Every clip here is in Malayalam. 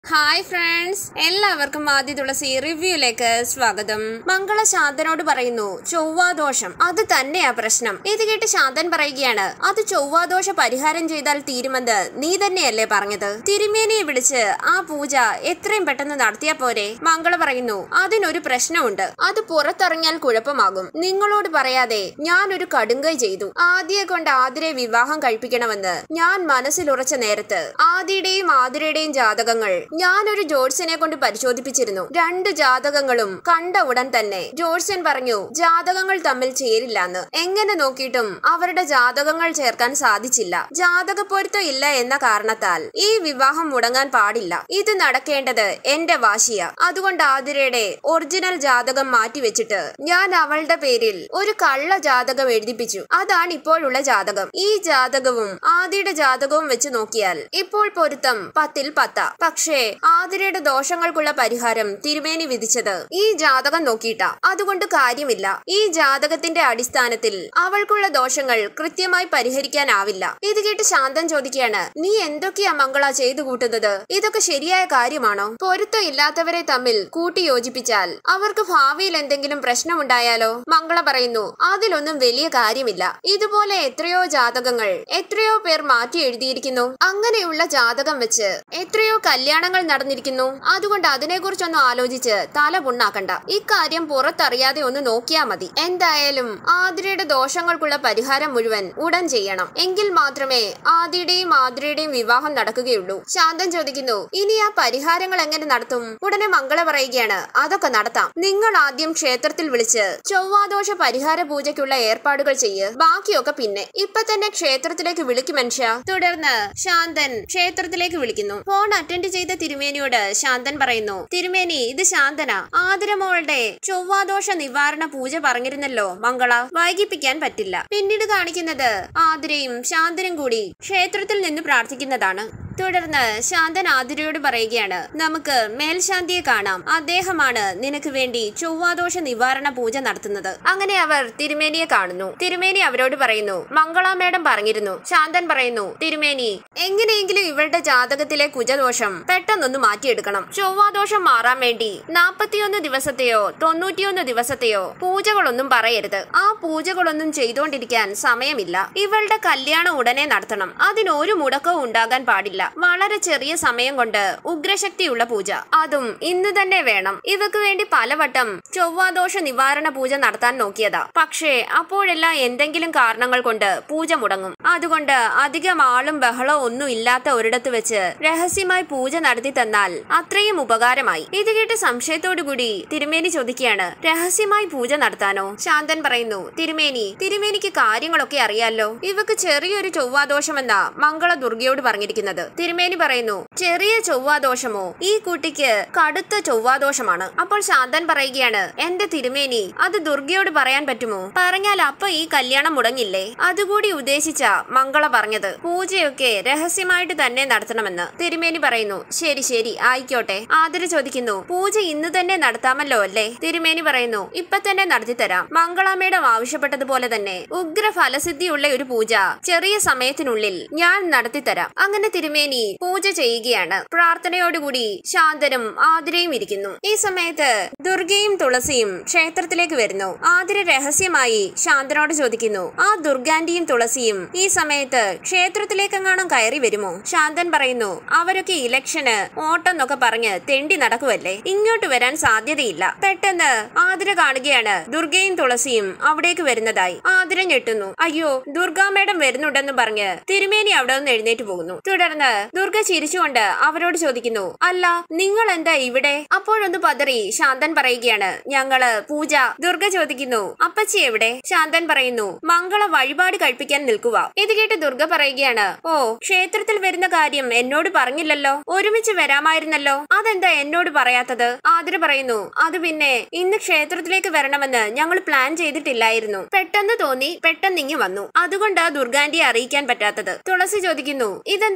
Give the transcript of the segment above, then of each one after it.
ഹായ് ഫ്രണ്ട്സ് എല്ലാവർക്കും ആദ്യ തുളസി റിവ്യൂയിലേക്ക് സ്വാഗതം മംഗള ശാന്തനോട് പറയുന്നു ചൊവ്വാദോഷം അത് തന്നെയാ പ്രശ്നം ഇത് കേട്ട് ശാന്തൻ പറയുകയാണ് അത് ചൊവ്വാദോഷ പരിഹാരം ചെയ്താൽ തീരുമെന്ന് നീ തന്നെയല്ലേ പറഞ്ഞത് തിരുമേനിയെ വിളിച്ച് ആ പൂജ എത്രയും പെട്ടെന്ന് നടത്തിയാ പോരെ മംഗള പറയുന്നു അതിനൊരു പ്രശ്നമുണ്ട് അത് പുറത്തിറങ്ങിയാൽ കുഴപ്പമാകും നിങ്ങളോട് പറയാതെ ഞാൻ ഒരു കടുങ്കൈ ചെയ്തു ആദിയെ കൊണ്ട് ആതിരെ വിവാഹം കഴിപ്പിക്കണമെന്ന് ഞാൻ മനസ്സിലുറച്ച നേരത്ത് ആദിയുടെയും ആതിരയുടെയും ജാതകങ്ങൾ ഞാനൊരു ജോഡ്സിനെ കൊണ്ട് പരിശോധിപ്പിച്ചിരുന്നു രണ്ട് ജാതകങ്ങളും കണ്ട ഉടൻ തന്നെ ജോഡ്സൻ പറഞ്ഞു ജാതകങ്ങൾ തമ്മിൽ ചേരില്ലാന്ന് എങ്ങനെ നോക്കിയിട്ടും അവരുടെ ജാതകങ്ങൾ ചേർക്കാൻ സാധിച്ചില്ല ജാതക പൊരുത്തം ഇല്ല എന്ന കാരണത്താൽ ഈ വിവാഹം മുടങ്ങാൻ പാടില്ല ഇത് നടക്കേണ്ടത് എന്റെ വാശിയ അതുകൊണ്ട് ആതിരയുടെ ഒറിജിനൽ ജാതകം മാറ്റിവെച്ചിട്ട് ഞാൻ അവളുടെ പേരിൽ ഒരു കള്ള ജാതകം എഴുതിപ്പിച്ചു അതാണ് ഇപ്പോഴുള്ള ജാതകം ഈ ജാതകവും ആദിയുടെ ജാതകവും വെച്ച് നോക്കിയാൽ ഇപ്പോൾ പൊരുത്തം പത്തിൽ പത്ത പക്ഷേ ആതിരയുടെ ദോഷങ്ങൾക്കുള്ള പരിഹാരം തിരുമേനി വിധിച്ചത് ഈ ജാതകം നോക്കിയിട്ടാ അതുകൊണ്ട് കാര്യമില്ല ഈ ജാതകത്തിന്റെ അടിസ്ഥാനത്തിൽ അവൾക്കുള്ള ദോഷങ്ങൾ കൃത്യമായി പരിഹരിക്കാനാവില്ല ഇത് കേട്ട് ശാന്തൻ ചോദിക്കുകയാണ് നീ എന്തൊക്കെയാ മംഗള ചെയ്തു കൂട്ടുന്നത് ഇതൊക്കെ ശരിയായ കാര്യമാണോ പൊരുത്തം ഇല്ലാത്തവരെ തമ്മിൽ കൂട്ടി യോജിപ്പിച്ചാൽ അവർക്ക് ഭാവിയിൽ എന്തെങ്കിലും പ്രശ്നമുണ്ടായാലോ മംഗള പറയുന്നു അതിലൊന്നും വലിയ കാര്യമില്ല ഇതുപോലെ എത്രയോ ജാതകങ്ങൾ എത്രയോ പേർ മാറ്റി എഴുതിയിരിക്കുന്നു അങ്ങനെയുള്ള ജാതകം വെച്ച് എത്രയോ കല്യാണങ്ങൾ നടന്നിരിക്കുന്നു അതുകൊണ്ട് അതിനെക്കുറിച്ചൊന്നും ആലോചിച്ച് തല പുണ്ണാക്കണ്ട ഇക്കാര്യം പുറത്തറിയാതെ ഒന്ന് നോക്കിയാ മതി എന്തായാലും ആതിരയുടെ ദോഷങ്ങൾക്കുള്ള പരിഹാരം മുഴുവൻ ഉടൻ ചെയ്യണം എങ്കിൽ മാത്രമേ ആദിയുടെയും ആതിരയുടെയും വിവാഹം നടക്കുകയുള്ളൂ ശാന്തൻ ചോദിക്കുന്നു ഇനി ആ പരിഹാരങ്ങൾ എങ്ങനെ നടത്തും ഉടനെ മംഗള പറയുകയാണ് അതൊക്കെ നടത്താം നിങ്ങൾ ആദ്യം ക്ഷേത്രത്തിൽ വിളിച്ച് ചൊവ്വാദോഷ പരിഹാര പൂജയ്ക്കുള്ള ഏർപ്പാടുകൾ ചെയ്യ് ബാക്കിയൊക്കെ പിന്നെ ഇപ്പൊ തന്നെ ക്ഷേത്രത്തിലേക്ക് വിളിക്കും മനുഷ്യ തുടർന്ന് ശാന്തൻ ക്ഷേത്രത്തിലേക്ക് വിളിക്കുന്നു ഫോൺ അറ്റൻഡ് ചെയ്ത തിരുമേനിയോട് ശാന്തൻ പറയുന്നു തിരുമേനി ഇത് ശാന്തന ആതിരമോളുടെ ചൊവ്വാദോഷ നിവാരണ പൂജ പറഞ്ഞിരുന്നല്ലോ മംഗള വൈകിപ്പിക്കാൻ പറ്റില്ല പിന്നീട് കാണിക്കുന്നത് ആതിരയും ശാന്തനും കൂടി ക്ഷേത്രത്തിൽ നിന്ന് പ്രാർത്ഥിക്കുന്നതാണ് തുടർന്ന് ശാന്തൻ ആതിരയോട് പറയുകയാണ് നമുക്ക് മേൽശാന്തിയെ കാണാം അദ്ദേഹമാണ് നിനക്ക് വേണ്ടി ചൊവ്വാദോഷ നിവാരണ പൂജ നടത്തുന്നത് അങ്ങനെ അവർ തിരുമേനിയെ കാണുന്നു തിരുമേനി അവരോട് പറയുന്നു മംഗള മേഡം പറഞ്ഞിരുന്നു ശാന്തൻ പറയുന്നു തിരുമേനി എങ്ങനെയെങ്കിലും ഇവരുടെ ജാതകത്തിലെ കുജദോഷം പെട്ടെന്നൊന്ന് മാറ്റിയെടുക്കണം ചൊവ്വാദോഷം മാറാൻ വേണ്ടി നാൽപ്പത്തിയൊന്ന് ദിവസത്തെയോ തൊണ്ണൂറ്റിയൊന്ന് ദിവസത്തെയോ പൂജകളൊന്നും പറയരുത് ആ പൂജകളൊന്നും ചെയ്തുകൊണ്ടിരിക്കാൻ സമയമില്ല ഇവളുടെ കല്യാണം ഉടനെ നടത്തണം അതിനൊരു മുടക്കവും ഉണ്ടാകാൻ പാടില്ല വളരെ ചെറിയ സമയം കൊണ്ട് ഉഗ്രശക്തിയുള്ള പൂജ അതും ഇന്ന് തന്നെ വേണം ഇവക്ക് വേണ്ടി പലവട്ടം ചൊവ്വാദോഷ നിവാരണ പൂജ നടത്താൻ നോക്കിയതാ പക്ഷേ അപ്പോഴെല്ലാം എന്തെങ്കിലും കാരണങ്ങൾ കൊണ്ട് പൂജ മുടങ്ങും അതുകൊണ്ട് അധികം ആളും ബഹളവും ഒന്നും ഇല്ലാത്ത ഒരിടത്ത് വെച്ച് രഹസ്യമായി പൂജ നടത്തി തന്നാൽ അത്രയും ഉപകാരമായി ഇത് കേട്ട് സംശയത്തോടുകൂടി തിരുമേനി ചോദിക്കുകയാണ് രഹസ്യമായി പൂജ നടത്താനോ ശാന്തൻ പറയുന്നു തിരുമേനി തിരുമേനിക്ക് കാര്യങ്ങളൊക്കെ അറിയാലോ ഇവക്ക് ചെറിയൊരു ചൊവ്വാദോഷമെന്ന മംഗള ദുർഗയോട് പറഞ്ഞിരിക്കുന്നത് തിരുമേനി പറയുന്നു ചെറിയ ചൊവ്വാദോഷമോ ഈ കുട്ടിക്ക് കടുത്ത ചൊവ്വാദോഷമാണ് അപ്പോൾ ശാന്തൻ പറയുകയാണ് എന്റെ തിരുമേനി അത് ദുർഗയോട് പറയാൻ പറ്റുമോ പറഞ്ഞാൽ അപ്പൊ ഈ കല്യാണം മുടങ്ങില്ലേ അതുകൂടി ഉദ്ദേശിച്ച മംഗള പറഞ്ഞത് പൂജയൊക്കെ രഹസ്യമായിട്ട് തന്നെ നടത്തണമെന്ന് തിരുമേനി പറയുന്നു ശരി ശരി ആയിക്കോട്ടെ ആതിര ചോദിക്കുന്നു പൂജ ഇന്ന് തന്നെ നടത്താമല്ലോ അല്ലേ തിരുമേനി പറയുന്നു ഇപ്പൊ തന്നെ നടത്തിത്തരാം മംഗളാമേടം ആവശ്യപ്പെട്ടതുപോലെ തന്നെ ഉഗ്ര ഫലസിദ്ധിയുള്ള ഒരു പൂജ ചെറിയ സമയത്തിനുള്ളിൽ ഞാൻ നടത്തിത്തരാം അങ്ങനെ തിരുമേനി പൂജ ചെയ്യുകയാണ് പ്രാർത്ഥനയോടുകൂടി ശാന്തനും ആതിരയും ഇരിക്കുന്നു ഈ സമയത്ത് ദുർഗയും തുളസിയും ക്ഷേത്രത്തിലേക്ക് വരുന്നു ആതിര രഹസ്യമായി ശാന്തനോട് ചോദിക്കുന്നു ആ ദുർഗാന്റിയും തുളസിയും ഈ സമയത്ത് ക്ഷേത്രത്തിലേക്കെങ്ങാനും കയറി വരുമോ ശാന്തൻ പറയുന്നു അവരൊക്കെ ഇലക്ഷന് ഓട്ടം എന്നൊക്കെ പറഞ്ഞ് തെണ്ടി നടക്കുവല്ലേ ഇങ്ങോട്ട് വരാൻ സാധ്യതയില്ല പെട്ടെന്ന് ആതിര കാണുകയാണ് ദുർഗയും തുളസിയും അവിടേക്ക് വരുന്നതായി ആതിര ഞെട്ടുന്നു അയ്യോ ദുർഗാ മേഡം വരുന്നുണ്ടെന്ന് പറഞ്ഞ് തിരുമേനി അവിടെ നിന്ന് എഴുന്നേറ്റ് പോകുന്നു തുടർന്ന് ദുർഗ ചിരിച്ചുകൊണ്ട് അവരോട് ചോദിക്കുന്നു അല്ല നിങ്ങൾ എന്താ ഇവിടെ അപ്പോഴൊന്ന് പതറി ശാന്തൻ പറയുകയാണ് ഞങ്ങള് പൂജ ദുർഗ ചോദിക്കുന്നു അപ്പച്ചി എവിടെ ശാന്തൻ പറയുന്നു മംഗള വഴിപാട് കഴിപ്പിക്കാൻ നിൽക്കുക ഇത് കേട്ട് ദുർഗ പറയുകയാണ് ഓ ക്ഷേത്രത്തിൽ വരുന്ന കാര്യം എന്നോട് പറഞ്ഞില്ലല്ലോ ഒരുമിച്ച് വരാമായിരുന്നല്ലോ അതെന്താ എന്നോട് പറയാത്തത് ആതിര പറയുന്നു അത് പിന്നെ ഇന്ന് ക്ഷേത്രത്തിലേക്ക് വരണമെന്ന് ഞങ്ങൾ പ്ലാൻ ചെയ്തിട്ടില്ലായിരുന്നു പെട്ടെന്ന് തോന്നി പെട്ടെന്ന് ഇങ്ങി വന്നു അതുകൊണ്ടാ ദുർഗാന്റിയെ അറിയിക്കാൻ പറ്റാത്തത് തുളസി ചോദിക്കുന്നു ഇതെന്താ ഈ പൂജ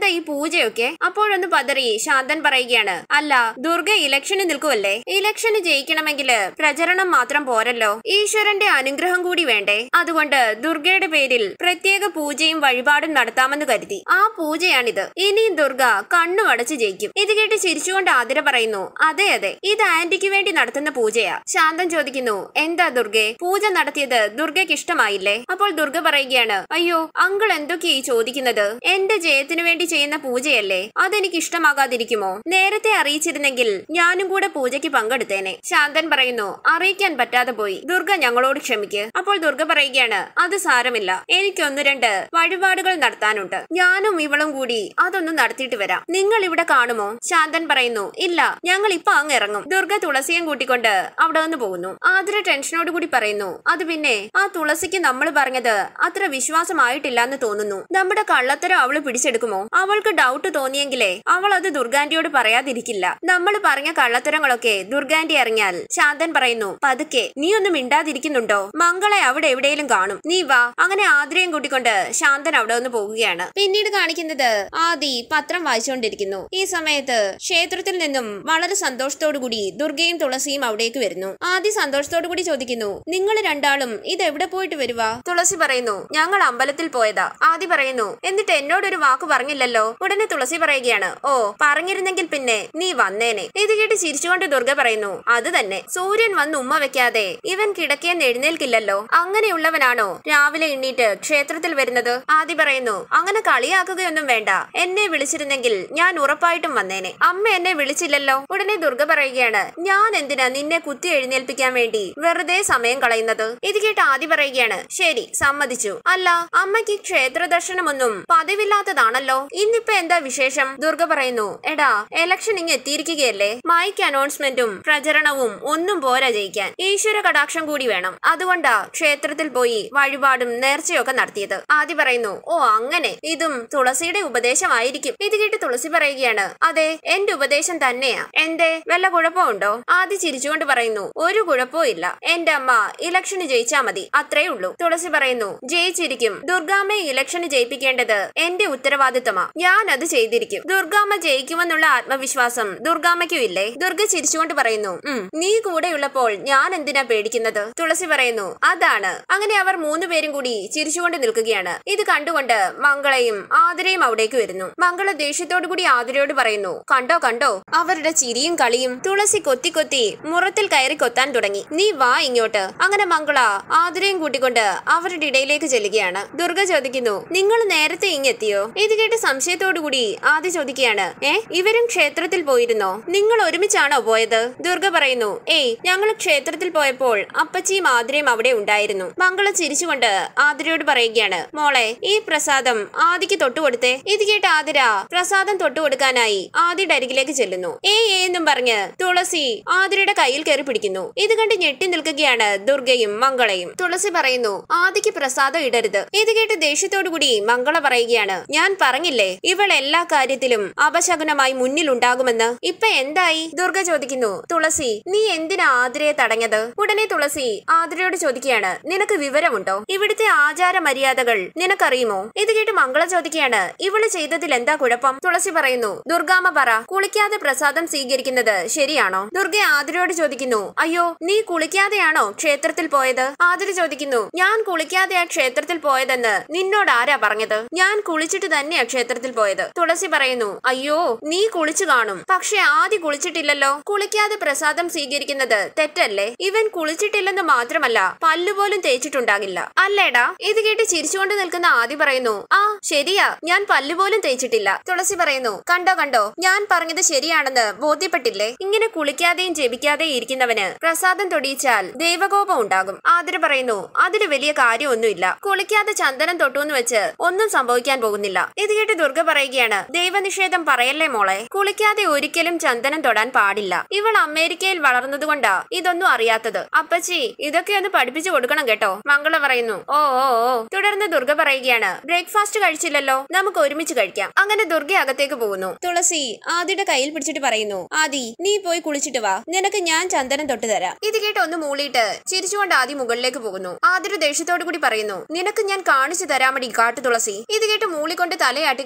പൂജയൊക്കെ അപ്പോഴൊന്ന് പതറി ശാന്തൻ പറയുകയാണ് അല്ല ദുർഗ ഇലക്ഷന് നിൽക്കുമല്ലേ ഇലക്ഷന് ജയിക്കണമെങ്കിൽ പ്രചരണം മാത്രം പോരല്ലോ ഈശ്വരന്റെ അനുഗ്രഹം കൂടി വേണ്ടേ അതുകൊണ്ട് ദുർഗയുടെ പേരിൽ പ്രത്യേക പൂജയും വഴിപാടും നടത്താമെന്ന് കരുതി ആ പൂജയാണിത് ഇനിയും ദുർഗ കണ്ണു അടച്ച് ജയിക്കും ഇത് കേട്ട് ചിരിച്ചുകൊണ്ട് ആതിര പറയുന്നു അതെ അതെ ഇത് ആന്റിക്ക് വേണ്ടി നടത്തുന്ന പൂജയാ ശാന്തൻ ചോദിക്കുന്നു എന്താ ദുർഗെ പൂജ നടത്തിയത് ദുർഗയ്ക്ക് ഇഷ്ടമായില്ലേ അപ്പോൾ ദുർഗ പറയുകയാണ് അയ്യോ അങ്കിൾ എന്തൊക്കെയാ ഈ ചോദിക്കുന്നത് എന്റെ ജയത്തിനു വേണ്ടി ചെയ്യുന്ന പൂജയല്ലേ അതെനിക്ക് ഇഷ്ടമാകാതിരിക്കുമോ നേരത്തെ അറിയിച്ചിരുന്നെങ്കിൽ ഞാനും കൂടെ പൂജയ്ക്ക് പങ്കെടുത്തേനെ ശാന്തൻ പറയുന്നു അറിയിക്കാൻ പറ്റാതെ പോയി ദുർഗ ഞങ്ങളോട് ക്ഷമിക്ക് അപ്പോൾ ദുർഗ പറയുകയാണ് അത് സാരമില്ല എനിക്ക് ഒന്ന് രണ്ട് വഴിപാടുകൾ നടത്താനുണ്ട് ഞാനും ഇവളും കൂടി അതൊന്നും നടത്തിയിട്ട് വരാം നിങ്ങൾ ഇവിടെ കാണുമോ ശാന്തൻ പറയുന്നു ഇല്ല ഞങ്ങൾ ഇപ്പൊ അങ്ങ് ഇറങ്ങും ദുർഗ തുളസിയും കൂട്ടിക്കൊണ്ട് അവിടെ നിന്ന് പോകുന്നു ആതിര ടെൻഷനോട് കൂടി പറയുന്നു അത് പിന്നെ ആ തുളസിക്ക് നമ്മൾ പറഞ്ഞത് അത്ര വിശ്വാസമായിട്ടില്ല എന്ന് തോന്നുന്നു നമ്മുടെ കള്ളത്തരം അവള് പിടിച്ചെടുക്കുമോ അവൾക്ക് ഡൗട്ട് തോന്നിയെങ്കിലേ അവൾ അത് ദുർഗാന്റിയോട് പറയാതിരിക്കില്ല നമ്മൾ പറഞ്ഞ കള്ളത്തരങ്ങളൊക്കെ ദുർഗാന്റി അറിഞ്ഞാൽ ശാന്തൻ പറയുന്നു പതുക്കെ നീ ഒന്നും മിണ്ടാതിരിക്കുന്നുണ്ടോ മംഗളെ അവിടെ എവിടെയെങ്കിലും കാണും നീ വാ അങ്ങനെ ആതിരയും കൂട്ടിക്കൊണ്ട് ശാന്തൻ അവിടെ നിന്ന് പോകുകയാണ് പിന്നീട് കാണിക്കുന്നത് ആദി പത്രം വായിച്ചുകൊണ്ടിരിക്കുന്നു ഈ സമയത്ത് ക്ഷേത്രത്തിൽ നിന്നും വളരെ സന്തോഷത്തോടു കൂടി ദുർഗയും തുളസിയും അവിടേക്ക് വരുന്നു ആദി സന്തോഷത്തോടു കൂടി ചോദിക്കുന്നു നിങ്ങൾ രണ്ടാളും ഇത് എവിടെ പോയിട്ട് വരുവാ തുളസി പറയുന്നു ഞങ്ങൾ അമ്പലത്തിൽ പോയതാ ആദി പറയുന്നു എന്നിട്ട് എന്നോടൊരു വാക്ക് പറഞ്ഞില്ലല്ലോ ഉടനെ തുളസി പറയുകയാണ് ഓ പറഞ്ഞിരുന്നെങ്കിൽ പിന്നെ നീ വന്നേനെ ഇത് കേട്ട് ചിരിച്ചുകൊണ്ട് ദുർഗ പറയുന്നു അത് തന്നെ സൂര്യൻ വന്ന് ഉമ്മ വെക്കാതെ ഇവൻ കിടക്കേന്ന് എഴുന്നേൽക്കില്ലല്ലോ അങ്ങനെയുള്ളവനാണോ രാവിലെ എണ്ണീറ്റ് ക്ഷേത്രത്തിൽ വരുന്നത് ആദി പറയുന്നു അങ്ങനെ കളിയാക്കുകയൊന്നും വേണ്ട എന്നെ വിളിച്ചിരുന്നെങ്കിൽ ഞാൻ ഉറപ്പായിട്ടും വന്നേനെ അമ്മ എന്നെ വിളിച്ചില്ലല്ലോ ഉടനെ ദുർഗ പറയുകയാണ് ഞാൻ എന്തിനാ നിന്നെ കുത്തി എഴുന്നേൽപ്പിക്കാൻ വേണ്ടി വെറുതെ സമയം കളയുന്നത് ഇത് കേട്ട് ആദി പറയുകയാണ് ശരി സമ്മതിച്ചു അല്ല അമ്മയ്ക്ക് ക്ഷേത്ര ദർശനമൊന്നും പതിവില്ലാത്തതാണല്ലോ ഇന്നിപ്പോ എന്താ വിശേഷം ദുർഗ പറയുന്നു എടാ എലക്ഷൻ ഇങ്ങ് എത്തിയിരിക്കുകയല്ലേ മൈക്ക് അനൗൺസ്മെന്റും പ്രചരണവും ഒന്നും പോരാ ജയിക്കാൻ ഈശ്വര കടാക്ഷം കൂടി വേണം അതുകൊണ്ടാ ക്ഷേത്രത്തിൽ പോയി വഴിപാടും നേർച്ചയൊക്കെ നടത്തിയത് ആദി പറയുന്നു ഓ അങ്ങനെ ഇതും തുളസിയുടെ ഉപദേശമായിരിക്കും ഇത് കേട്ട് തുളസി പറയുകയാണ് അതെ എന്റെ ഉപദേശം തന്നെയാ എന്റെ വല്ല കുഴപ്പമുണ്ടോ ആദി ചിരിച്ചുകൊണ്ട് പറയുന്നു ഒരു കുഴപ്പവും ഇല്ല എന്റെ അമ്മ ഇലക്ഷന് ജയിച്ചാ മതി അത്രേ ഉള്ളൂ തുളസി പറയുന്നു ജയിച്ചിരിക്കും ദുർഗാമ്മയെ ഇലക്ഷന് ജയിപ്പിക്കേണ്ടത് എന്റെ ഉത്തരവാദിത്തമാ ഞാൻ അത് ചെയ്തിരിക്കും ദുർഗാമ്മ ജയിക്കുമെന്നുള്ള ആത്മവിശ്വാസം ദുർഗാമ്മയ്ക്കും ഇല്ലേ ദുർഗ ചിരിച്ചുകൊണ്ട് പറയുന്നു ഉം നീ കൂടെയുള്ളപ്പോൾ ഞാൻ എന്തിനാ പേടിക്കുന്നത് തുളസി പറയുന്നു അതാണ് അങ്ങനെ അവർ മൂന്നുപേരും കൂടി ചിരിച്ചുകൊണ്ട് നിൽക്കുകയാണ് ഇത് കണ്ടുകൊണ്ട് മംഗളയും ആതിരയും അവിടേക്ക് വരുന്നു മംഗള ദേഷ്യത്തോടു കൂടി ആതിരയോട് പറയുന്നു കണ്ടോ കണ്ടോ അവരുടെ ചിരിയും കളിയും തുളസി കൊത്തി കൊത്തി മുറത്തിൽ കയറി കൊത്താൻ തുടങ്ങി നീ വാ ഇങ്ങോട്ട് അങ്ങനെ മംഗള ആതിരയും കൂട്ടിക്കൊണ്ട് അവരുടെ ഇടയിലേക്ക് ചെല്ലുകയാണ് ദുർഗ ചോദിക്കുന്നു നിങ്ങൾ നേരത്തെ ഇങ്ങെത്തിയോ ഇത് കേട്ട് സംശയത്തോടു കൂടി ആദ്യ ചോദിക്കുകയാണ് ഏ ഇവരും ക്ഷേത്രത്തിൽ പോയിരുന്നോ നിങ്ങൾ ഒരുമിച്ചാണോ പോയത് ദുർഗ പറയുന്നു ഏയ് ഞങ്ങൾ ക്ഷേത്രത്തിൽ പോയപ്പോൾ അപ്പച്ചിയും ആതിരയും അവിടെ ഉണ്ടായിരുന്നു മംഗള ചിരിച്ചുകൊണ്ട് ആതിരയോട് പറയുകയാണ് മോളെ ഈ പ്രസാദം ആദിക്ക് തൊട്ടുകൊടുത്തേ ഇത് കേട്ട് ആതിര പ്രസാദം തൊട്ടുകൊടുക്കാനായി ആദിയുടെ അരികിലേക്ക് ചെല്ലുന്നു ഏ എന്നും പറഞ്ഞ് തുളസി ആതിരയുടെ കയ്യിൽ കയറി പിടിക്കുന്നു ഇത് കണ്ട് ഞെട്ടി നിൽക്കുകയാണ് ദുർഗയും മംഗളയും തുളസി പറയുന്നു ആദിക്ക് പ്രസാദം ഇടരുത് ഇത് കേട്ട് ദേഷ്യത്തോടു കൂടി മംഗള പറയുകയാണ് ഞാൻ പറഞ്ഞില്ലേ ഇവൾ എല്ലാ കാര്യത്തിലും അപശകുനമായി മുന്നിലുണ്ടാകുമെന്ന് ഇപ്പൊ എന്തായി ദുർഗ ചോദിക്കുന്നു തുളസി നീ എന്തിനാ ആതിരയെ തടഞ്ഞത് ഉടനെ തുളസി ആതിരയോട് ചോദിക്കുകയാണ് നിനക്ക് വിവരമുണ്ടോ ഇവിടുത്തെ ആചാര മര്യാദകൾ നിനക്കറിയുമോ ഇത് കേട്ട് മംഗള ചോദിക്കുകയാണ് ഇവള് ചെയ്തതിൽ എന്താ കുഴപ്പം തുളസി പറയുന്നു ദുർഗാമ്മ പറ കുളിക്കാതെ പ്രസാദം സ്വീകരിക്കുന്നത് ശരിയാണോ ദുർഗ ആതിരയോട് ചോദിക്കുന്നു അയ്യോ നീ കുളിക്കാതെയാണോ ക്ഷേത്രത്തിൽ പോയത് ആതിര ചോദിക്കുന്നു ഞാൻ കുളിക്കാതെയാ ക്ഷേത്രത്തിൽ പോയതെന്ന് നിന്നോട് ആരാ പറഞ്ഞത് ഞാൻ കുളിച്ചിട്ട് തന്നെയാ ക്ഷേത്രത്തിൽ പോയത് തുളസി പറയുന്നു അയ്യോ നീ കുളിച്ചു കാണും പക്ഷെ ആദ്യ കുളിച്ചിട്ടില്ലല്ലോ കുളിക്കാതെ പ്രസാദം സ്വീകരിക്കുന്നത് തെറ്റല്ലേ ഇവൻ കുളിച്ചിട്ടില്ലെന്ന് മാത്രമല്ല പല്ലുപോലും തേച്ചിട്ടുണ്ടാകില്ല അല്ലേടാ ഇത് കേട്ട് ചിരിച്ചുകൊണ്ട് നിൽക്കുന്ന ആദി പറയുന്നു ആ ശരിയാ ഞാൻ പല്ലുപോലും തേച്ചിട്ടില്ല തുളസി പറയുന്നു കണ്ടോ കണ്ടോ ഞാൻ പറഞ്ഞത് ശരിയാണെന്ന് ബോധ്യപ്പെട്ടില്ലേ ഇങ്ങനെ കുളിക്കാതെയും ജപിക്കാതെയും ഇരിക്കുന്നവന് പ്രസാദം തൊടിയിച്ചാൽ ദൈവകോപം ഉണ്ടാകും ആതിര പറയുന്നു അതിന് വലിയ കാര്യമൊന്നുമില്ല കുളിക്കാതെ ചന്ദനം തൊട്ടുവെന്ന് വെച്ച് ഒന്നും സംഭവിക്കാൻ പോകുന്നില്ല ഇത് കേട്ട് ദുർഗ പറയുകയാണ് ദൈവനിഷേധം പറയല്ലേ മോളെ കുളിക്കാതെ ഒരിക്കലും ചന്ദനം തൊടാൻ പാടില്ല ഇവൾ അമേരിക്കയിൽ വളർന്നതുകൊണ്ടാ ഇതൊന്നും അറിയാത്തത് അപ്പച്ചി ഇതൊക്കെ ഒന്ന് പഠിപ്പിച്ചു കൊടുക്കണം കേട്ടോ മംഗള പറയുന്നു ഓ ഓ ഓ തുടർന്ന് ദുർഗ പറയുകയാണ് ബ്രേക്ക്ഫാസ്റ്റ് കഴിച്ചില്ലല്ലോ നമുക്ക് ഒരുമിച്ച് കഴിക്കാം അങ്ങനെ ദുർഗ അകത്തേക്ക് പോകുന്നു തുളസി ആദിയുടെ കയ്യിൽ പിടിച്ചിട്ട് പറയുന്നു ആദി നീ പോയി കുളിച്ചിട്ട് വാ നിനക്ക് ഞാൻ ചന്ദനം തൊട്ട് തരാം ഇത് കേട്ട് ഒന്ന് മൂളിയിട്ട് ചിരിച്ചുകൊണ്ട് ആദി മുകളിലേക്ക് പോകുന്നു ആദിയുടെ ദേഷ്യത്തോടു കൂടി പറയുന്നു നിനക്ക് ഞാൻ കാണിച്ചു തരാമടി കാട്ടു തുളസി ഇത് കേട്ട് മൂളിക്കൊണ്ട് തലയാട്ടുകയാണ് തുളസി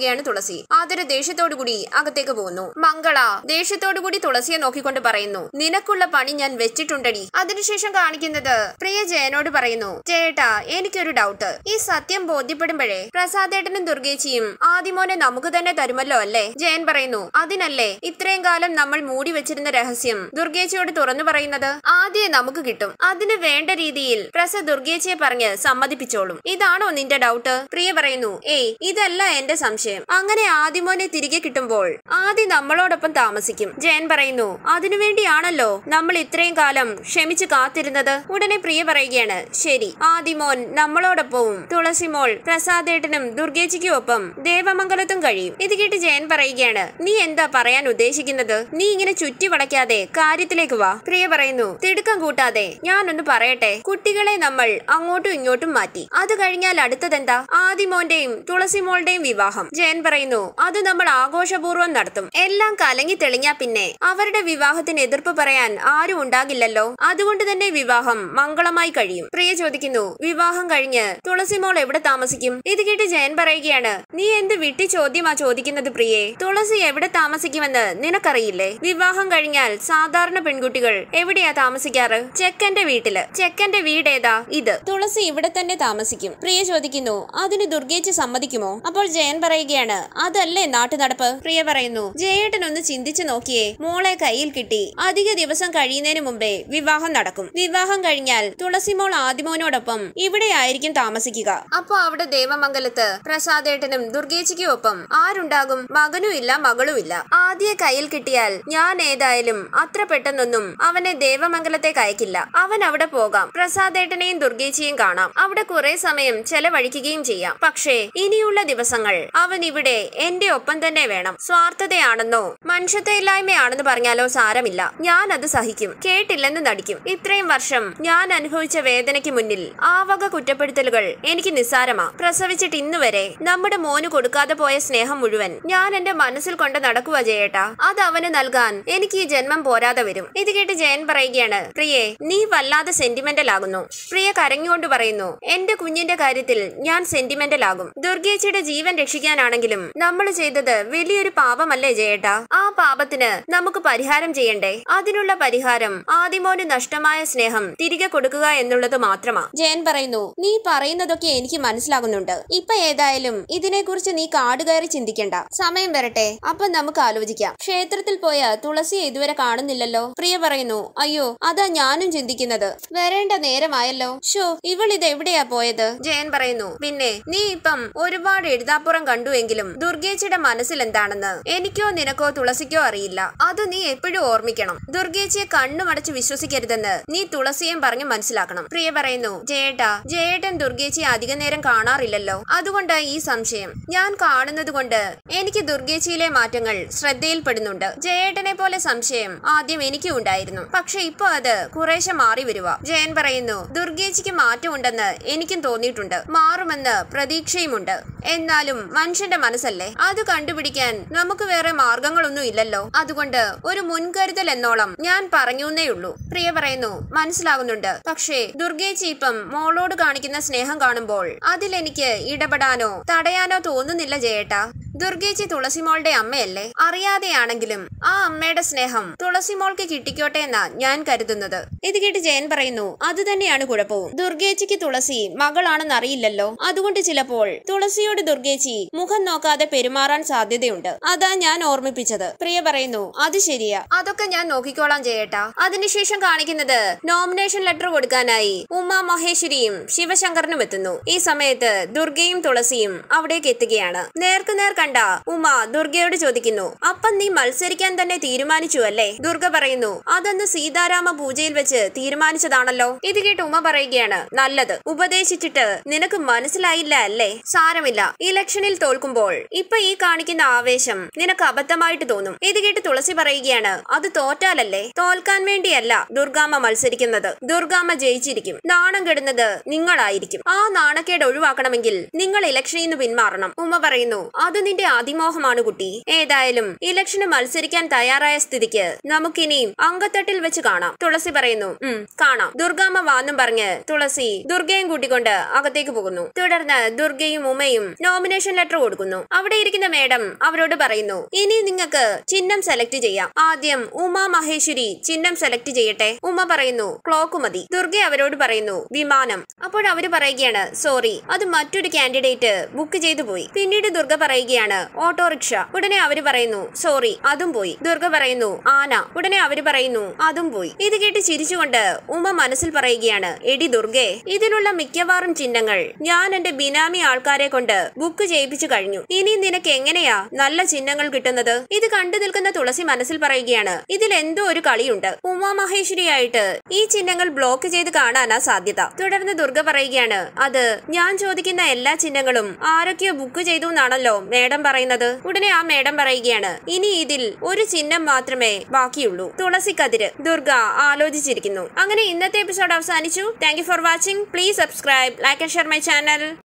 തുളസി ആതിര ദേഷ്യത്തോടു കൂടി അകത്തേക്ക് പോകുന്നു മംഗള ദേഷ്യത്തോടു കൂടി തുളസിയെ നോക്കിക്കൊണ്ട് പറയുന്നു നിനക്കുള്ള പണി ഞാൻ വെച്ചിട്ടുണ്ടടി അതിനുശേഷം കാണിക്കുന്നത് പ്രിയ ജയനോട് പറയുന്നു ജയേട്ടാ എനിക്കൊരു ഡൗട്ട് ഈ സത്യം ബോധ്യപ്പെടുമ്പോഴേ പ്രസാദേട്ടനും ദുർഗേച്ചിയും ആദിമോനെ നമുക്ക് തന്നെ തരുമല്ലോ അല്ലേ ജയൻ പറയുന്നു അതിനല്ലേ ഇത്രയും കാലം നമ്മൾ മൂടി വെച്ചിരുന്ന രഹസ്യം ദുർഗേച്ചിയോട് തുറന്നു പറയുന്നത് ആദ്യം നമുക്ക് കിട്ടും അതിന് വേണ്ട രീതിയിൽ പ്രസ ദുർഗേച്ചിയെ പറഞ്ഞ് സമ്മതിപ്പിച്ചോളും ഇതാണോ നിന്റെ ഡൗട്ട് പ്രിയ പറയുന്നു ഏയ് ഇതല്ല എന്റെ സംശയം അങ്ങനെ ആദിമോനെ തിരികെ കിട്ടുമ്പോൾ ആദ്യം നമ്മളോടൊപ്പം താമസിക്കും ജയൻ പറയുന്നു അതിനുവേണ്ടിയാണല്ലോ നമ്മൾ ഇത്രയും കാലം ക്ഷമിച്ചു കാത്തിരുന്നത് ഉടനെ പ്രിയ പറയുകയാണ് ശരി ആദിമോൻ നമ്മളോടൊപ്പവും തുളസിമോൾ പ്രസാദേട്ടനും ദുർഗേച്ചിക്കും ഒപ്പം ദേവമംഗലത്തും കഴിയും ഇത് കേട്ട് ജയൻ പറയുകയാണ് നീ എന്താ പറയാൻ ഉദ്ദേശിക്കുന്നത് നീ ഇങ്ങനെ ചുറ്റി വളയ്ക്കാതെ കാര്യത്തിലേക്ക് വാ പ്രിയ പറയുന്നു തിടുക്കം കൂട്ടാതെ ഞാനൊന്ന് പറയട്ടെ കുട്ടികളെ നമ്മൾ അങ്ങോട്ടും ഇങ്ങോട്ടും മാറ്റി അത് കഴിഞ്ഞാൽ അടുത്തതെന്താ ആദിമോന്റെയും തുളസിമോളുടെയും വിവാഹം ജയൻ പറയുന്നു അത് നമ്മൾ ആഘോഷപൂർവ്വം നടത്തും എല്ലാം കലങ്ങി തെളിഞ്ഞാ പിന്നെ അവരുടെ വിവാഹത്തിന് എതിർപ്പ് പറയാൻ ആരും ഉണ്ടാകില്ലല്ലോ അതുകൊണ്ട് തന്നെ വിവാഹം മംഗളമായി കഴിയും പ്രിയ ചോദിക്കുന്നു വിവാഹം കഴിഞ്ഞ് തുളസിമോൾ എവിടെ താമസിക്കും ഇത് കേട്ട് ജയൻ പറയുകയാണ് നീ എന്ത് വിട്ടി ചോദ്യമാ ചോദിക്കുന്നത് പ്രിയേ തുളസി എവിടെ താമസിക്കുമെന്ന് നിനക്കറിയില്ലേ വിവാഹം കഴിഞ്ഞാൽ സാധാരണ പെൺകുട്ടികൾ എവിടെയാ താമസിക്കാറ് ചെക്കന്റെ വീട്ടില് ചെക്കന്റെ വീട് ഏതാ ഇത് തുളസി ഇവിടെ തന്നെ താമസിക്കും പ്രിയ ചോദിക്കുന്നു അതിന് ദുർഗേച്ചി സമ്മതിക്കുമോ അപ്പോൾ ജയൻ പറയുകയാണ് അതല്ലേ നാട്ടു നടപ്പ് പ്രിയ പറയുന്നു ജയേട്ടൻ ഒന്ന് ചിന്തിച്ചു നോക്കിയേ മോളെ കയ്യിൽ കിട്ടി അധിക ദിവസം കഴിയുന്നതിന് മുമ്പേ വിവാഹം നടക്കും വിവാഹം കഴിഞ്ഞാൽ തുളസിമോൾ ആദിമോനോടൊപ്പം ഇവിടെയായിരിക്കും താമസിക്കുക അപ്പൊ അവിടെ ദേവമംഗലത്ത് പ്രസാദേട്ടനും ദുർഗേച്ചിക്കും ഒപ്പം ആരുണ്ടാകും മകനും ഇല്ല മകളും ഇല്ല ആദ്യ കയ്യിൽ കിട്ടിയാൽ ഞാൻ ഏതായാലും അത്ര പെട്ടെന്നൊന്നും അവനെ ദേവമംഗലത്തേക്ക് അയക്കില്ല അവൻ അവിടെ പോകാം പ്രസാദേട്ടനെയും ദുർഗേച്ചിയും കാണാം അവിടെ കുറെ സമയം ചെലവഴിക്കുകയും ചെയ്യാം പക്ഷേ ഇനിയുള്ള ദിവസങ്ങൾ അവൻ ഇവിടെ എന്റെ ഒപ്പം തന്നെ വേണം സ്വാർത്ഥതയാണെന്നോ മനുഷ്യത്വയില്ലായ്മയാണെന്ന് പറഞ്ഞാലോ സാരമില്ല ഞാൻ അത് സഹിക്കും കേട്ടില്ലെന്ന് നടിക്കും ഇത്രയും വർഷം ഞാൻ അനുഭവിച്ച വേദനയ്ക്ക് മുന്നിൽ ആ വക കുറ്റപ്പെടുത്തലുകൾ എനിക്ക് നിസ്സാരമാ പ്രസവിച്ചിട്ട് ഇന്ന് വരെ നമ്മുടെ മോന് കൊടുക്കാതെ പോയ സ്നേഹം മുഴുവൻ ഞാൻ എന്റെ മനസ്സിൽ കൊണ്ട് നടക്കുക ജയേട്ടാ അത് അവന് നൽകാൻ എനിക്ക് ഈ ജന്മം പോരാതെ വരും ഇത് കേട്ട് ജയൻ പറയുകയാണ് പ്രിയെ നീ വല്ലാതെ സെന്റിമെന്റൽ ആകുന്നു പ്രിയ കരഞ്ഞുകൊണ്ട് പറയുന്നു എന്റെ കുഞ്ഞിന്റെ കാര്യത്തിൽ ഞാൻ സെന്റിമെന്റൽ ആകും ദുർഗേച്ചിയുടെ ജീവൻ രക്ഷിക്കാനാണെങ്കിലും നമ്മൾ ചെയ്തത് വലിയൊരു പാപമല്ലേ ജയേട്ടാ ആ പാപത്തിന് നമുക്ക് പരിഹാരം ചെയ്യണ്ടേ അതിനുള്ള പരിഹാരം ആദിമോന് നഷ്ടമായ സ്നേഹം തിരികെ കൊടുക്കുക എന്നുള്ളത് മാത്രമാ ജയൻ പറയുന്നു നീ പറയുന്നതൊക്കെ എനിക്ക് മനസ്സിലാകുന്നുണ്ട് ഇപ്പൊ ഏതായാലും ഇതിനെക്കുറിച്ച് നീ കാടുകയറി ചിന്തിക്കണ്ട സമയം വരട്ടെ അപ്പൊ നമുക്ക് ആലോചിക്കാം ക്ഷേത്രത്തിൽ പോയ തുളസിയെ ഇതുവരെ കാണുന്നില്ലല്ലോ പ്രിയ പറയുന്നു അയ്യോ അതാ ഞാനും ചിന്തിക്കുന്നത് വരേണ്ട നേരമായല്ലോ ഷോ ഇവൾ ഇത് എവിടെയാ പോയത് ജയൻ പറയുന്നു പിന്നെ നീ ഇപ്പം ഒരുപാട് എഴുതാപ്പുറം കണ്ടുവെങ്കിലും ദുർഗേച്ചിയുടെ മനസ്സിൽ എന്താണെന്ന് എനിക്കോ നിനക്കോ തുളസിക്കോ അറിയില്ല അത് നീ എപ്പോഴും ഓർമ്മിക്കണം ദുർഗേച്ചിയെ കണ്ണുമടച്ച് വിശ്വസിക്കരുതെന്ന് നീ തുളസിയും പറഞ്ഞു മനസ്സിലാക്കണം പ്രിയ പറയുന്നു ജയേട്ടാ ജയേട്ടൻ ദുർഗേച്ചിയെ അധിക നേരം കാണാറില്ലല്ലോ അതുകൊണ്ട് ഈ സംശയം ഞാൻ കാണുന്നത് കൊണ്ട് എനിക്ക് ദുർഗേച്ചിയിലെ മാറ്റങ്ങൾ ശ്രദ്ധയിൽപ്പെടുന്നുണ്ട് ജയേട്ടനെ പോലെ സംശയം ആദ്യം എനിക്കും ഉണ്ടായിരുന്നു പക്ഷെ ഇപ്പൊ അത് കുറേശ്ശെ മാറി വരുക ജയൻ പറയുന്നു ദുർഗേച്ചിക്ക് മാറ്റമുണ്ടെന്ന് എനിക്കും തോന്നിയിട്ടുണ്ട് മാറുമെന്ന് പ്രതീക്ഷയുമുണ്ട് എന്നാലും മനുഷ്യന്റെ മനസ്സല്ലേ അത് കണ്ടുപിടിക്കാൻ നമുക്ക് വേറെ മാർഗങ്ങളൊന്നും ഇല്ലല്ലോ അതുകൊണ്ട് ഒരു മുൻകരുതൽ എന്നോളം ഞാൻ പറഞ്ഞേ ഉള്ളൂ പ്രിയ പറയുന്നു മനസ്സിലാകുന്നുണ്ട് പക്ഷേ ദുർഗേച്ചി ഇപ്പം മോളോട് കാണിക്കുന്ന സ്നേഹം കാണുമ്പോൾ അതിലെനിക്ക് ഇടപെടാനോ തടയാനോ തോന്നുന്നില്ല ജയേട്ടാ ദുർഗേച്ചി തുളസിമോളുടെ അമ്മയല്ലേ അറിയാതെയാണെങ്കിലും ആ അമ്മയുടെ സ്നേഹം തുളസിമോൾക്ക് കിട്ടിക്കോട്ടെ എന്നാ ഞാൻ കരുതുന്നത് ഇത് കേട്ട് ജയൻ പറയുന്നു അത് തന്നെയാണ് കുഴപ്പവും ദുർഗേച്ചിക്ക് തുളസി മകളാണെന്ന് അറിയില്ലല്ലോ അതുകൊണ്ട് ചിലപ്പോൾ തുളസിയോട് ദുർഗേച്ചി മുഖം നോക്കാതെ പെരുമാറാൻ സാധ്യതയുണ്ട് അതാ ഞാൻ ഓർമ്മിപ്പിച്ചത് പ്രിയ പറയുന്നു അത് ശരിയാ അതൊക്കെ ഞാൻ നോക്കിക്കോളാം ജയേട്ടാ അതിനുശേഷം കാണിക്കുന്നത് നോമിനേഷൻ ലെറ്റർ കൊടുക്കാനായി ഉമ്മ മഹേശ്വരിയും ശിവശങ്കറിനും എത്തുന്നു ഈ സമയത്ത് ദുർഗയും തുളസിയും അവിടേക്ക് എത്തുകയാണ് നേർക്കുനേർ കണ്ട ഉമ്മ ദുർഗയോട് ചോദിക്കുന്നു അപ്പം നീ മത്സരിക്കാൻ തന്നെ തീരുമാനിച്ചു അല്ലേ ദുർഗ പറയുന്നു അതൊന്ന് സീതാരാമ പൂജയിൽ വെച്ച് തീരുമാനിച്ചതാണല്ലോ ഇത് കേട്ട് ഉമ്മ പറയുകയാണ് നല്ലത് ഉപദേശിച്ചിട്ട് നിനക്ക് മനസ്സിലായില്ല അല്ലേ സാരമില്ല ഇലക്ഷനിൽ തോൽക്കുമ്പോൾ ഇപ്പൊ ഈ കാണിക്കുന്ന ആവേശം നിനക്ക് അബദ്ധമായിട്ട് തോന്നും ഇത് കേട്ട് തുളസി പറയുകയാണ് അത് തോറ്റാലല്ലേ തോൽക്കാൻ വേണ്ടിയല്ല ദുർഗാമ്മ മത്സരിക്കുന്നത് ദുർഗാമ്മ ജയിച്ചിരിക്കും നാണം കെടുന്നത് നിങ്ങളായിരിക്കും ആ നാണക്കേട് ഒഴിവാക്കണമെങ്കിൽ നിങ്ങൾ ഇലക്ഷനിൽ നിന്ന് പിന്മാറണം ഉമ്മ പറയുന്നു അത് നിന്റെ നിന്റെ അതിമോഹമാണ് കുട്ടി ഏതായാലും ഇലക്ഷന് മത്സരിക്കാൻ തയ്യാറായ സ്ഥിതിക്ക് നമുക്കിനിയും അങ്കത്തട്ടിൽ വെച്ച് കാണാം തുളസി പറയുന്നു ഉം കാണാം ദുർഗാമ്മ വാന്നും പറഞ്ഞ് തുളസി ദുർഗയും കൂട്ടിക്കൊണ്ട് അകത്തേക്ക് പോകുന്നു തുടർന്ന് ദുർഗയും ഉമയും നോമിനേഷൻ ലെറ്റർ കൊടുക്കുന്നു അവിടെ ഇരിക്കുന്ന മേഡം അവരോട് പറയുന്നു ഇനി നിങ്ങൾക്ക് ചിഹ്നം സെലക്ട് ചെയ്യാം ആദ്യം ഉമ മഹേശ്വരി ചിഹ്നം സെലക്ട് ചെയ്യട്ടെ ഉമ പറയുന്നു ക്ലോക്ക് മതി ദുർഗ അവരോട് പറയുന്നു വിമാനം അപ്പോൾ അവര് പറയുകയാണ് സോറി അത് മറ്റൊരു കാൻഡിഡേറ്റ് ബുക്ക് ചെയ്തു പോയി പിന്നീട് ദുർഗ പറയുകയാണ് ഓട്ടോറിക്ഷ ഉടനെ അവര് പറയുന്നു സോറി അതും പോയി ദുർഗ പറയുന്നു ആന ഉടനെ അവര് പറയുന്നു അതും പോയി ഇത് കേട്ട് ചിരിച്ചുകൊണ്ട് ഉമ മനസ്സിൽ പറയുകയാണ് എടി ദുർഗെ ഇതിലുള്ള മിക്കവാറും ചിഹ്നങ്ങൾ ഞാൻ എന്റെ ബിനാമി ആൾക്കാരെ കൊണ്ട് ബുക്ക് ചെയ്യിപ്പിച്ചു കഴിഞ്ഞു ഇനി നിനക്ക് എങ്ങനെയാ നല്ല ചിഹ്നങ്ങൾ കിട്ടുന്നത് ഇത് കണ്ടു നിൽക്കുന്ന തുളസി മനസ്സിൽ പറയുകയാണ് ഇതിൽ എന്തോ ഒരു കളിയുണ്ട് ഉമാ മഹേശ്വരിയായിട്ട് ഈ ചിഹ്നങ്ങൾ ബ്ലോക്ക് ചെയ്ത് കാണാനാ സാധ്യത തുടർന്ന് ദുർഗ പറയുകയാണ് അത് ഞാൻ ചോദിക്കുന്ന എല്ലാ ചിഹ്നങ്ങളും ആരൊക്കെയോ ബുക്ക് ചെയ്തു എന്നാണല്ലോ മേഡം പറയുന്നത് ഉടനെ ആ മേഡം പറയുകയാണ് ഇനി ഇതിൽ ഒരു ചിഹ്നം മാത്രമേ ബാക്കിയുള്ളൂ തുളസിക്കതിര് ദുർഗ ആലോചിച്ചിരിക്കുന്നു അങ്ങനെ ഇന്നത്തെ എപ്പിസോഡ് അവസാനിച്ചു thank you for watching please subscribe like and share my channel